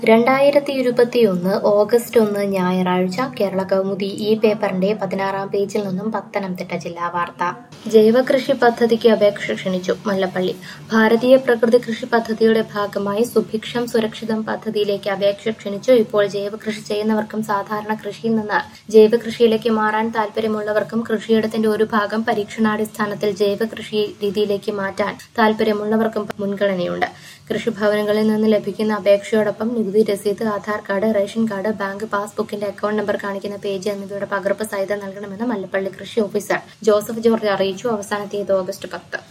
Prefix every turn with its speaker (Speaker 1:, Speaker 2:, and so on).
Speaker 1: രണ്ടായിരത്തി ഇരുപത്തിയൊന്ന് ഓഗസ്റ്റ് ഒന്ന് ഞായറാഴ്ച കേരള കൗമുദി ഈ പേപ്പറിന്റെ പതിനാറാം പേജിൽ നിന്നും പത്തനംതിട്ട ജില്ലാ വാർത്ത ജൈവകൃഷി പദ്ധതിക്ക് അപേക്ഷ ക്ഷണിച്ചു മല്ലപ്പള്ളി ഭാരതീയ പ്രകൃതി കൃഷി പദ്ധതിയുടെ ഭാഗമായി സുഭിക്ഷം സുരക്ഷിതം പദ്ധതിയിലേക്ക് അപേക്ഷ ക്ഷണിച്ചു ഇപ്പോൾ ജൈവകൃഷി ചെയ്യുന്നവർക്കും സാധാരണ കൃഷിയിൽ നിന്ന് ജൈവകൃഷിയിലേക്ക് മാറാൻ താല്പര്യമുള്ളവർക്കും കൃഷിയിടത്തിന്റെ ഒരു ഭാഗം പരീക്ഷണാടിസ്ഥാനത്തിൽ ജൈവകൃഷി രീതിയിലേക്ക് മാറ്റാൻ താല്പര്യമുള്ളവർക്കും മുൻഗണനയുണ്ട് കൃഷിഭവനുകളിൽ നിന്ന് ലഭിക്കുന്ന അപേക്ഷയോടൊപ്പം നികുതി രസീത് Aadhaar card ration card bank പാസ്ബുക്കിന്റെ അക്കൗണ്ട് നമ്പർ കാണിക്കുന്ന പേജ് എന്നിവയുടെ പകർപ്പ് സഹിതം നൽകണമെന്ന് മല്ലപ്പള്ളി കൃഷി ഓഫീസർ ജോസഫ് ജോർജ് അറിയിച്ചു അവസാന തീയതി ഓഗസ്റ്റ് പത്ത്